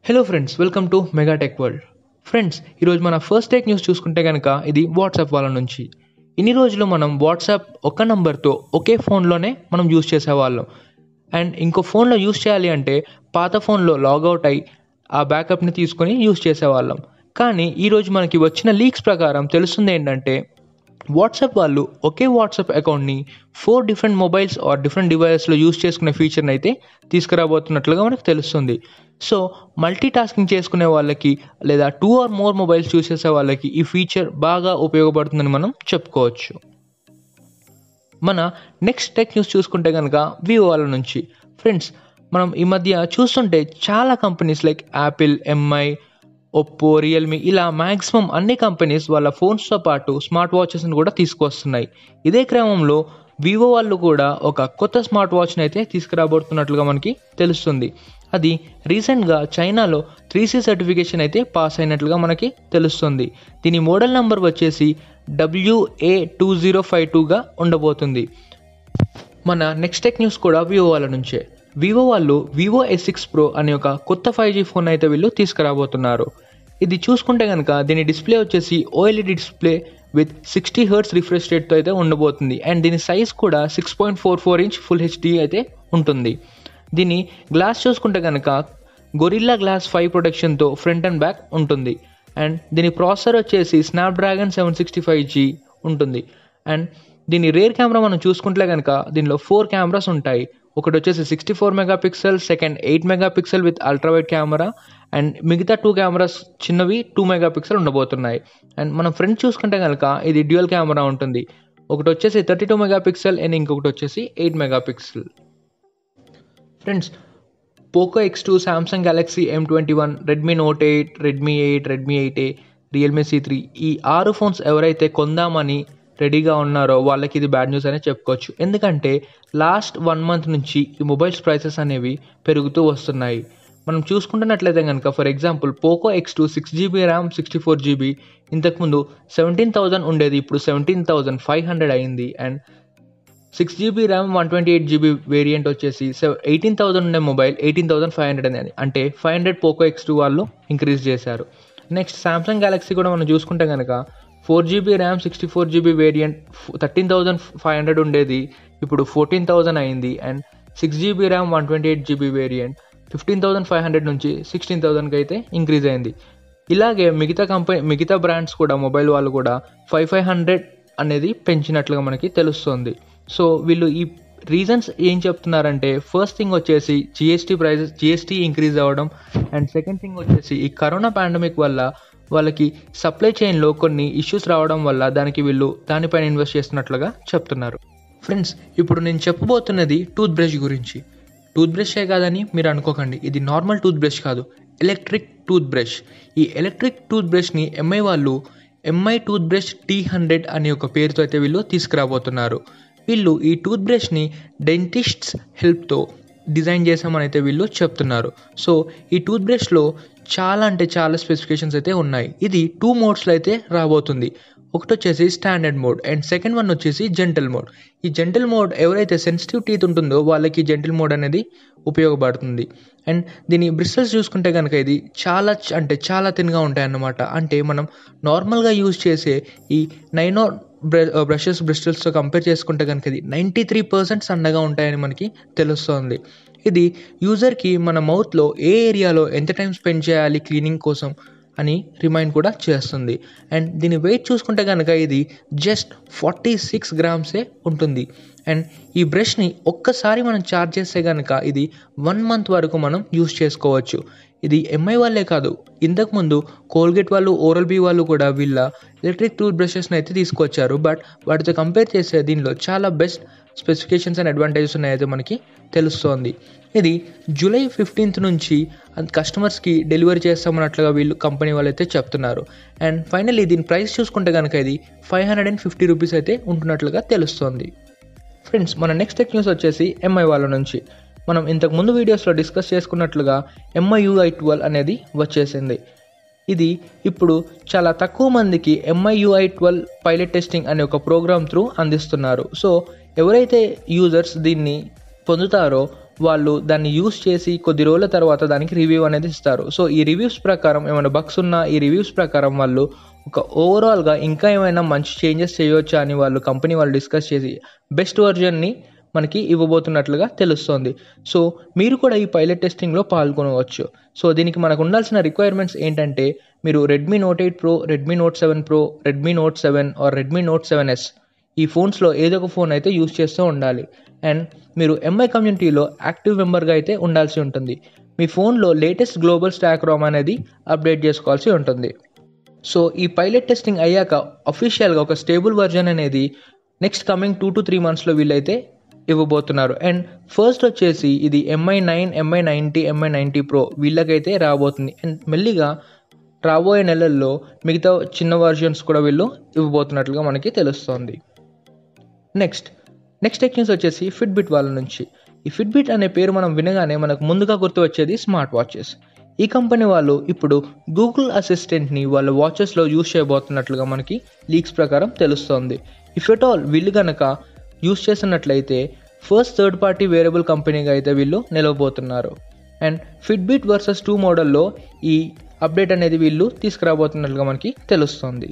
hello friends welcome to mega tech world friends ఈరోజు మన first tech news చూసుకుంటే కనుక ఇది వాట్సాప్ వాళ్ళ నుంచి ఇన్ని రోజులు మనం వాట్సాప్ ఒక నంబర్తో ఒకే ఫోన్లోనే మనం యూజ్ చేసేవాళ్ళం అండ్ ఇంకో ఫోన్లో యూజ్ చేయాలి అంటే పాత ఫోన్లో లాగౌట్ అయి ఆ బ్యాకప్ని తీసుకొని యూజ్ చేసేవాళ్ళం కానీ ఈరోజు మనకి వచ్చిన లీక్స్ ప్రకారం తెలుస్తుంది ఏంటంటే వాట్సాప్ వాళ్ళు ఒకే వాట్సాప్ అకౌంట్ని four different mobiles or different డివైసెస్లో యూస్ చేసుకునే ఫీచర్ని అయితే తీసుకురాబోతున్నట్లుగా మనకు తెలుస్తుంది సో మల్టీ టాస్కింగ్ చేసుకునే వాళ్ళకి లేదా two or more mobiles use చేసే వాళ్ళకి ఈ ఫీచర్ బాగా ఉపయోగపడుతుందని మనం చెప్పుకోవచ్చు మన నెక్స్ట్ టెక్ న్యూస్ చూసుకుంటే కనుక వివో వాళ్ళ నుంచి ఫ్రెండ్స్ మనం ఈ మధ్య చూస్తుంటే చాలా companies like Apple Mi Oppo Realme ఇలా మ్యాక్సిమం అన్ని కంపెనీస్ వాళ్ళ ఫోన్స్తో పాటు స్మార్ట్ వాచెస్ని కూడా తీసుకొస్తున్నాయి ఇదే క్రమంలో వివో వాళ్ళు కూడా ఒక కొత్త స్మార్ట్ వాచ్ని అయితే తీసుకురాబోతున్నట్లుగా మనకి తెలుస్తుంది అది రీసెంట్గా చైనాలో త్రీ సి సర్టిఫికేషన్ అయితే పాస్ అయినట్లుగా మనకి తెలుస్తుంది దీని మోడల్ నెంబర్ వచ్చేసి డబ్ల్యూఏ టూ జీరో ఫైవ్ టూగా ఉండబోతుంది మన నెక్స్ట్ టెక్ న్యూస్ కూడా వివో వాళ్ళ నుంచే వివో వాళ్ళు వివో ఎస్ సిక్స్ ప్రో అనే ఒక కొత్త ఫైవ్ జీ ఫోన్ అయితే వీళ్ళు తీసుకురాబోతున్నారు ఇది చూసుకుంటే కనుక దీని డిస్ప్లే వచ్చేసి OLED display with sixty hertz refresh రేట్తో అయితే ఉండబోతుంది అండ్ దీని సైజ్ కూడా six point four four inch full HD అయితే ఉంటుంది దీని గ్లాస్ చూసుకుంటే కనుక గొరిల్లా గ్లాస్ ఫైవ్ ప్రొటెక్షన్తో ఫ్రంట్ అండ్ బ్యాక్ ఉంటుంది అండ్ దీని ప్రాసెసర్ వచ్చేసి Snapdragon seven sixty five G ఉంటుంది అండ్ దీని రేర్ కెమెరా మనం చూసుకుంటే కనుక దీనిలో ఫోర్ కెమెరాస్ ఉంటాయి ఒకటి వచ్చేసి sixty four mega megapixel second eight mega megapixel with ultrawide camera and మిగతా టూ కెమెరాస్ చిన్నవి టూ మెగా పిక్సెల్ ఉండబోతున్నాయి అండ్ మనం ఫ్రంట్ చూసుకుంటే కనుక ఇది డ్యూయల్ కెమెరా ఉంటుంది ఒకటి వచ్చేసి thirty two mega megapixel and ఇంకొకటి వచ్చేసి eight mega megapixel friends Poco X two Samsung Galaxy M twenty one Redmi Note eight Redmi eight Redmi eight A Realme C three ఈ ఆరు ఫోన్స్ ఎవరైతే కొందామని రెడీగా ఉన్నారో వాళ్ళకి ఇది బ్యాడ్ న్యూస్ అనే చెప్పుకోవచ్చు ఎందుకంటే లాస్ట్ వన్ మంత్ నుంచి ఈ మొబైల్స్ ప్రైసెస్ అనేవి పెరుగుతూ వస్తున్నాయి మనం చూసుకుంటున్నట్లయితే కనుక for example Poco X two six GB RAM sixty four GB ఇంతకుముందు సెవెంటీన్ థౌజండ్ ఉండేది ఇప్పుడు సెవెంటీన్ థౌజండ్ ఫైవ్ హండ్రెడ్ అయింది and six GB RAM one twenty eight GB variant వచ్చేసి ఎయిటీన్ థౌసండ్ ఉండే mobile eighteen thousand five hundred అని అంటే five hundred Poco X two వాళ్ళు increase చేశారు నెక్స్ట్ సామ్సంగ్ గెలాక్సీ కూడా మనం చూసుకుంటే కనుక four GB RAM sixty four GB variant thirteen thousand five hundred ఉండేది ఇప్పుడు ఫోర్టీన్ థౌసండ్ అయింది and six GB RAM one twenty eight GB variant fifteen thousand five hundred నుంచి సిక్స్టీన్ థౌసండ్కి అయితే ఇంక్రీజ్ అయింది ఇలాగే మిగతా కంపెనీ మిగతా బ్రాండ్స్ కూడా మొబైల్ వాళ్ళు కూడా ఫైవ్ ఫైవ్ హండ్రెడ్ అనేది పెంచినట్లుగా మనకి తెలుస్తుంది సో వీళ్ళు ఈ రీజన్స్ ఏం చెప్తున్నారంటే ఫస్ట్ థింగ్ వచ్చేసి జిఎస్టీ ప్రైజెస్ జిఎస్టీ ఇంక్రీజ్ అవ్వడం అండ్ సెకండ్ థింగ్ వచ్చేసి ఈ కరోనా పాండమిక్ వల్ల వాళ్ళకి సప్లై చైన్లో కొన్ని ఇష్యూస్ రావడం వల్ల దానికి వీళ్ళు దానిపైన ఇన్వెస్ట్ చేస్తున్నట్లుగా చెప్తున్నారు ఫ్రెండ్స్ ఇప్పుడు నేను చెప్పబోతున్నది టూత్ బ్రష్ గురించి టూత్ బ్రషే కాదని మీరు అనుకోకండి ఇది నార్మల్ టూత్ బ్రష్ కాదు ఎలక్ట్రిక్ టూత్ బ్రష్ ఈ ఎలక్ట్రిక్ టూత్ బ్రష్ని ఎంఐ వాళ్ళు Mi toothbrush T hundred అనే ఒక పేరుతో అయితే వీళ్ళు తీసుకురాబోతున్నారు వీళ్ళు ఈ టూత్ బ్రష్ని డెంటిస్ట్స్ హెల్ప్తో డిజైన్ చేసామని అయితే వీళ్ళు చెప్తున్నారు సో ఈ టూత్ బ్రష్లో చాలా అంటే చాలా స్పెసిఫికేషన్స్ అయితే ఉన్నాయి ఇది టూ మోడ్స్లో అయితే రాబోతుంది ఒకటి వచ్చేసి standard mode and second one వచ్చేసి జెంటల్ మోడ్ ఈ జెంటల్ మోడ్ ఎవరైతే సెన్సిటివ్ టీత్ ఉంటుందో వాళ్ళకి జెంటల్ మోడ్ అనేది ఉపయోగపడుతుంది అండ్ దీని బ్రిస్టల్స్ చూసుకుంటే కనుక ఇది చాలా అంటే చాలా తిన్గా ఉంటాయి అన్నమాట అంటే మనం నార్మల్గా యూజ్ చేసే ఈ నైనో బ్రషెస్ బ్రిస్టల్స్తో కంపేర్ చేసుకుంటే కనుక ఇది నైంటీ త్రీ పర్సెంట్ సన్నగా ఉంటాయని మనకి తెలుస్తుంది ఇది యూజర్కి మన మౌత్లో ఏ ఏరియాలో ఎంత టైం స్పెండ్ చేయాలి క్లీనింగ్ కోసం అని రిమైండ్ కూడా చేస్తుంది అండ్ దీని వెయిట్ చూసుకుంటే కనుక ఇది జస్ట్ ఫార్టీ సిక్స్ గ్రామ్సే ఉంటుంది అండ్ ఈ బ్రష్ని ఒక్కసారి మనం ఛార్జ్ చేస్తే కనుక ఇది వన్ మంత్ వరకు మనం యూస్ చేసుకోవచ్చు ఇది ఎంఐ వాళ్ళే కాదు ఇంతకుముందు కోల్గేట్ వాళ్ళు ఓరల్ బీ వాళ్ళు కూడా వీళ్ళ ఎలక్ట్రిక్ టూత్ బ్రషెస్ని అయితే తీసుకొచ్చారు బట్ వాటితో కంపేర్ చేస్తే దీనిలో చాలా బెస్ట్ స్పెసిఫికేషన్స్ అండ్ అడ్వాంటేజెస్ ఉన్నాయైతే మనకి తెలుస్తోంది ఇది జూలై ఫిఫ్టీన్త్ నుంచి కస్టమర్స్కి డెలివరీ చేస్తామన్నట్లుగా వీళ్ళు కంపెనీ వాళ్ళు అయితే చెప్తున్నారు అండ్ ఫైనల్లీ దీని ప్రైస్ చూసుకుంటే కనుక ఇది five hundred and fifty rupees అయితే ఉంటున్నట్లుగా తెలుస్తోంది ఫ్రెండ్స్ మన నెక్స్ట్ టెక్ న్యూస్ వచ్చేసి ఎంఐ వాళ్ళ నుంచి మనం ఇంతకు ముందు వీడియోస్లో డిస్కస్ చేసుకున్నట్లుగా ఎంఐ యూఐ ట్వెల్వ్ అనేది వచ్చేసింది ఇది ఇప్పుడు చాలా తక్కువ మందికి ఎంఐయుఐ ట్వెల్వ్ పైలట్ టెస్టింగ్ అనే ఒక ప్రోగ్రామ్ త్రూ అందిస్తున్నారు సో ఎవరైతే యూజర్స్ దీన్ని పొందుతారో వాళ్ళు దాన్ని యూస్ చేసి కొద్ది రోజుల తర్వాత దానికి రివ్యూ అనేది ఇస్తారు సో ఈ రివ్యూస్ ప్రకారం ఏమైనా బగ్స్ ఉన్నా ఈ రివ్యూస్ ప్రకారం వాళ్ళు ఒక ఓవరాల్గా ఇంకా ఏమైనా మంచి చేంజెస్ చేయవచ్చా అని వాళ్ళు కంపెనీ వాళ్ళు డిస్కస్ చేసి బెస్ట్ వర్జన్ని మనకి ఇవ్వబోతున్నట్లుగా తెలుస్తోంది సో మీరు కూడా ఈ పైలట్ టెస్టింగ్లో పాల్గొనవచ్చు సో దీనికి మనకు ఉండాల్సిన రిక్వైర్మెంట్స్ ఏంటంటే మీరు Redmi Note eight Pro Redmi Note seven Pro Redmi Note seven or Redmi Note seven S ఈ ఫోన్స్లో ఏదో ఒక ఫోన్ అయితే యూస్ చేస్తూ ఉండాలి అండ్ మీరు ఎంఐ కమ్యూనిటీలో యాక్టివ్ మెంబర్గా అయితే ఉండాల్సి ఉంటుంది మీ ఫోన్లో లేటెస్ట్ గ్లోబల్ స్టాక్ రోమ్ అనేది అప్డేట్ చేసుకోవాల్సి ఉంటుంది సో ఈ పైలట్ టెస్టింగ్ అయ్యాక అఫీషియల్గా ఒక స్టేబుల్ వర్జన్ అనేది next coming two to three మంత్స్లో వీళ్ళైతే ఇవ్వబోతున్నారు అండ్ ఫస్ట్ వచ్చేసి ఇది Mi nine Mi ninety Mi ninety Pro వీళ్ళకైతే రాబోతుంది అండ్ మెల్లిగా రాబోయే నెలల్లో మిగతా చిన్న వర్జన్స్ కూడా వీళ్ళు ఇవ్వబోతున్నట్లుగా మనకి తెలుస్తోంది నెక్స్ట్ నెక్స్ట్ టెక్ న్యూస్ వచ్చేసి ఫిట్బిట్ వాళ్ళ నుంచి ఈ ఫిట్బిట్ అనే పేరు మనం వినగానే మనకు ముందుగా గుర్తు వచ్చేది స్మార్ట్ వాచెస్ ఈ కంపెనీ వాళ్ళు ఇప్పుడు గూగుల్ అసిస్టెంట్ని వాళ్ళ వాచెస్లో యూస్ చేయబోతున్నట్లుగా మనకి లీక్స్ ప్రకారం తెలుస్తోంది ఇఫ్ ఎట్ ఆల్ వీళ్ళు కనుక యూస్ చేసినట్లయితే ఫస్ట్ థర్డ్ పార్టీ వేరియబుల్ కంపెనీగా అయితే వీళ్ళు నిలవబోతున్నారు అండ్ ఫిట్బిట్ వర్సెస్ టూ మోడల్లో ఈ అప్డేట్ అనేది వీళ్ళు తీసుకురాబోతున్నట్లుగా మనకి తెలుస్తుంది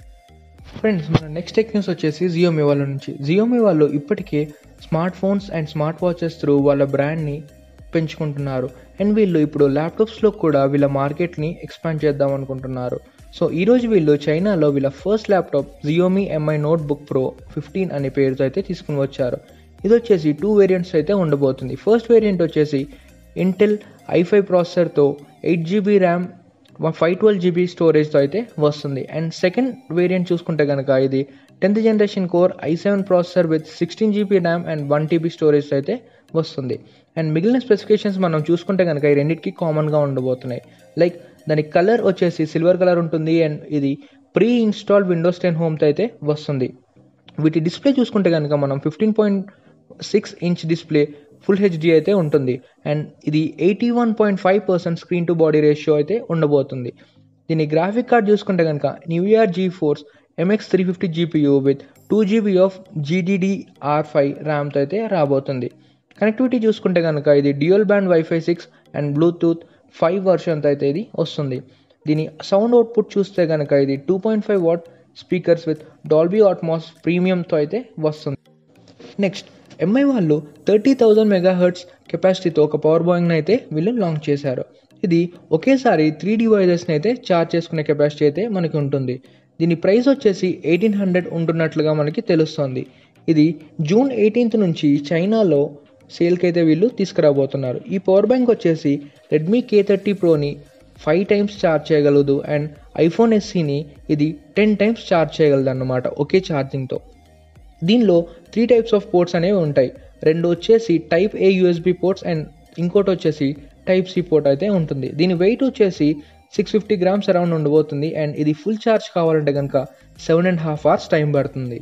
ఫ్రెండ్స్ మన నెక్స్ట్ టెక్ న్యూస్ వచ్చేసి జియోమీ వాళ్ళ నుంచి జియోమీ వాళ్ళు ఇప్పటికే smart phones and smart watches through వాళ్ళ బ్రాండ్ని పెంచుకుంటున్నారు అండ్ వీళ్ళు ఇప్పుడు ల్యాప్టాప్స్లో కూడా వీళ్ళ మార్కెట్ని ఎక్స్పాండ్ చేద్దాం అనుకుంటున్నారు సో ఈరోజు వీళ్ళు చైనాలో వీళ్ళ first laptop Xiaomi Mi Notebook Pro fifteen అనే పేరుతో అయితే తీసుకుని వచ్చారు ఇది వచ్చేసి టూ వేరియంట్స్ అయితే ఉండబోతుంది ఫస్ట్ వేరియంట్ వచ్చేసి ఇంటెల్ ఐఫై ప్రాసెసర్తో eight GB RAM five twelve GB స్టోరేజ్తో అయితే వస్తుంది అండ్ సెకండ్ వేరియంట్ చూసుకుంటే కనుక ఇది tenth generation core i seven processor with sixteen GB RAM and one TB storage అయితే వస్తుంది అండ్ మిగిలిన స్పెసిఫికేషన్స్ మనం చూసుకుంటే కనుక ఈ రెండింటికి కామన్గా ఉండబోతున్నాయి లైక్ దాని కలర్ వచ్చేసి సిల్వర్ కలర్ ఉంటుంది అండ్ ఇది ప్రీ ఇన్స్టాల్ విండోస్ టెన్ హోమ్తో అయితే వస్తుంది వీటి డిస్ప్లే చూసుకుంటే కనుక మనం fifteen point six inch display full HD అయితే ఉంటుంది అండ్ ఇది eighty one point five percent screen to body ratio అయితే ఉండబోతుంది దీని గ్రాఫిక్ కార్డ్ చూసుకుంటే కనుక Nvidia GeForce MX three fifty GPU with two GB of GDDR five ర్యామ్తో అయితే రాబోతుంది కనెక్టివిటీ చూసుకుంటే కనుక ఇది dual band wifi six and Bluetooth five వర్షన్తో అయితే ఇది వస్తుంది దీని సౌండ్ అవుట్పుట్ చూస్తే కనుక ఇది two point five watt speakers with Dolby Atmos ప్రీమియంతో అయితే వస్తుంది నెక్స్ట్ ఎంఐ వాళ్ళు థర్టీ థౌజండ్ మెగా హర్ట్స్ కెపాసిటీతో ఒక పవర్ బాయింగ్ని అయితే వీళ్ళు లాంచ్ చేశారు ఇది ఒకేసారి త్రీ డివైజెస్ని అయితే ఛార్జ్ చేసుకునే కెపాసిటీ అయితే మనకి ఉంటుంది దీని ప్రైస్ వచ్చేసి ఎయిటీన్ హండ్రెడ్ ఉంటున్నట్లుగా మనకి తెలుస్తుంది ఇది జూన్ ఎయిటీన్త్ నుంచి చైనాలో సేల్కి అయితే వీళ్ళు తీసుకురాబోతున్నారు ఈ పవర్ బ్యాంక్ వచ్చేసి రెడ్మీ కే థర్టీ ప్రోని ఫైవ్ టైమ్స్ ఛార్జ్ చేయగలదు అండ్ ఐఫోన్ ఎస్సీని ఇది టెన్ టైమ్స్ ఛార్జ్ చేయగలదు అన్నమాట ఒకే ఛార్జింగ్తో దీనిలో త్రీ టైప్స్ ఆఫ్ పోర్ట్స్ అనేవి ఉంటాయి రెండు వచ్చేసి type A USB ports and ఇంకోటి వచ్చేసి టైప్ సి పోర్ట్ అయితే ఉంటుంది దీని వెయిట్ వచ్చేసి సిక్స్ ఫిఫ్టీ గ్రామ్స్ అరౌండ్ ఉండబోతుంది అండ్ ఇది ఫుల్ ఛార్జ్ కావాలంటే కనుక seven and half hours time పడుతుంది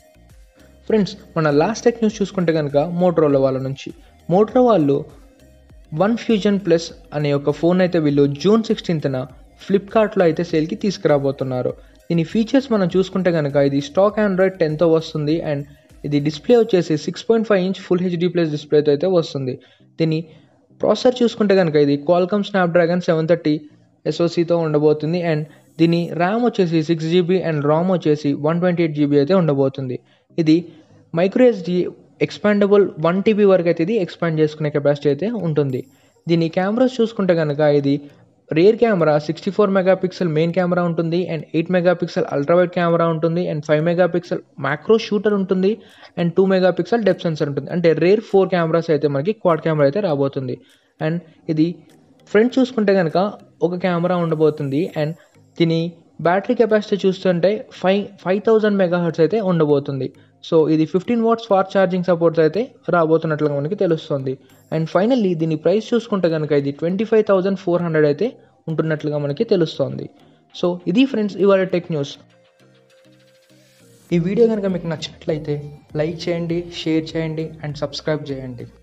ఫ్రెండ్స్ మన లాస్ట్ టెక్ న్యూస్ చూసుకుంటే కనుక మోటరోలా వాళ్ళ నుంచి మోటరో వాళ్ళు వన్ ఫ్యూజన్ ప్లస్ అనే ఒక ఫోన్ అయితే వీళ్ళు జూన్ సిక్స్టీన్త్న ఫ్లిప్కార్ట్లో అయితే సేల్కి తీసుకురాబోతున్నారు దీని ఫీచర్స్ మనం చూసుకుంటే కనుక ఇది స్టాక్ ఆండ్రాయిడ్ టెన్తో వస్తుంది అండ్ ఇది డిస్ప్లే వచ్చేసి six point five inch full HD plus డిస్ప్లేతో అయితే వస్తుంది దీని ప్రాసెసర్ చూసుకుంటే కనుక ఇది క్వాల్కమ్ స్నాప్డ్రాగన్ సెవెన్ థర్టీ ఎస్ఓసితో ఉండబోతుంది అండ్ దీని ర్యామ్ వచ్చేసి సిక్స్ జీబీ అండ్ రామ్ వచ్చేసి వన్ ట్వంటీ ఎయిట్ జీబీ అయితే ఉండబోతుంది ఇది micro SD expandable one TB వరకు అయితే ఇది ఎక్స్పాండ్ చేసుకునే కెపాసిటీ అయితే ఉంటుంది దీని కెమెరాస్ చూసుకుంటే కనుక ఇది rear camera sixty four mega pixel main camera ఉంటుంది and eight mega pixel ultrawide camera ఉంటుంది and five mega pixel macro shooter ఉంటుంది and two mega pixel depth sensor ఉంటుంది అంటే రేర్ ఫోర్ కెమెరాస్ అయితే మనకి క్వాడ్ కెమెరా అయితే రాబోతుంది and ఇది ఫ్రంట్ చూసుకుంటే కనుక ఒక కెమెరా ఉండబోతుంది అండ్ దీని బ్యాటరీ కెపాసిటీ చూస్తుంటే five five thousand mega hertz అయితే ఉండబోతుంది సో ఇది fifteen watts fast charging supports అయితే రాబోతున్నట్లుగా మనకి తెలుస్తుంది అండ్ ఫైనల్లీ దీని ప్రైస్ చూసుకుంటే కనుక ఇది twenty five thousand four hundred అయితే ఉంటున్నట్లుగా మనకి తెలుస్తుంది సో ఇది ఫ్రెండ్స్ ఇవాళ టెక్ న్యూస్ ఈ వీడియో కనుక మీకు నచ్చినట్లయితే లైక్ చేయండి షేర్ చేయండి అండ్ సబ్స్క్రైబ్ చేయండి